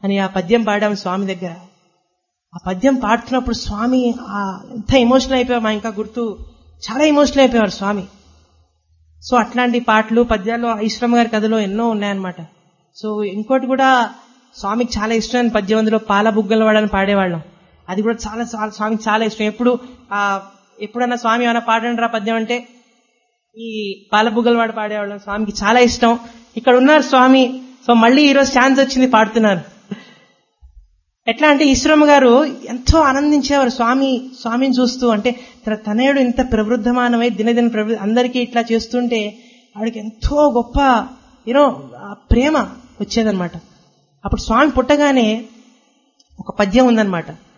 అని ఆ పద్యం పాడాము స్వామి దగ్గర ఆ పద్యం పాడుతున్నప్పుడు స్వామి ఆ ఎంత ఎమోషనల్ అయిపోయారు మా ఇంకా గుర్తు చాలా ఎమోషనల్ అయిపోయారు స్వామి సో అట్లాంటి పాటలు పద్యాలు ఈశ్వరమ్మ గారి కథలో ఎన్నో ఉన్నాయన్నమాట సో ఇంకోటి కూడా స్వామికి చాలా ఇష్టమైన పద్యం అందులో పాల బుగ్గల వాడని పాడేవాళ్ళం అది కూడా చాలా చాలా స్వామికి చాలా ఇష్టం ఎప్పుడు ఆ ఎప్పుడన్నా స్వామి ఏమైనా పాడండి రా పద్యం అంటే ఈ పాల బుగ్గల వాడు పాడేవాళ్ళం స్వామికి చాలా ఇష్టం ఇక్కడ ఉన్నారు స్వామి సో మళ్ళీ ఈరోజు ఛాన్స్ వచ్చింది పాడుతున్నారు ఎట్లా అంటే ఈశ్వరమ్మ గారు ఎంతో ఆనందించేవారు స్వామి స్వామిని చూస్తూ అంటే తన తనయుడు ఇంత ప్రవృద్ధమానమై దినదిన ప్రవృద్ధి అందరికీ ఇట్లా చేస్తుంటే ఆవిడకి ఎంతో గొప్ప యూనో ప్రేమ వచ్చేదన్నమాట అప్పుడు స్వామి పుట్టగానే ఒక పద్యం ఉందన్నమాట